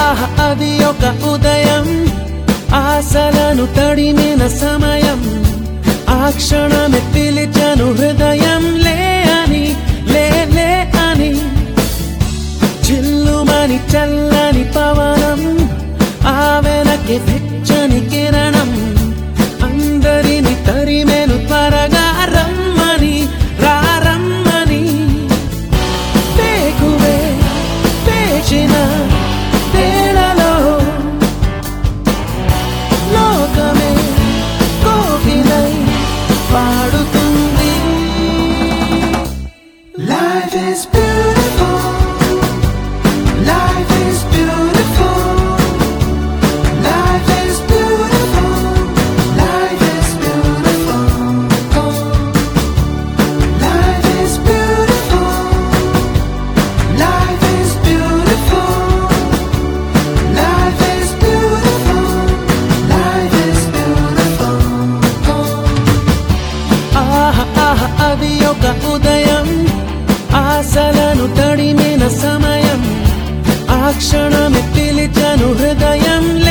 ఆహ అది ఒక ఉదయం ఆశలను తడిమిన సమయం ఆ క్షణమే పిలిచను హృదయం లే అని లే లే అని చిల్లుమని చల్లని పవనం ఆ వెనక్కి వెచ్చని కిరణం అందరిని తరిమెను త్వరగా రమ్మని రారమ్మని వేకువే పేచిన వేళలో లోకమే కోకిలై పాడుతుంది Life is beautiful. Life is beautiful. Life is beautiful. Life is beautiful. Life is beautiful. Life is beautiful. Life is beautiful. Life is beautiful. ఆహ ఆహ అది ఒక ఉదయం ఆశలను తడిమిన సమయం ఆ క్షణమే పిలిచను హృదయం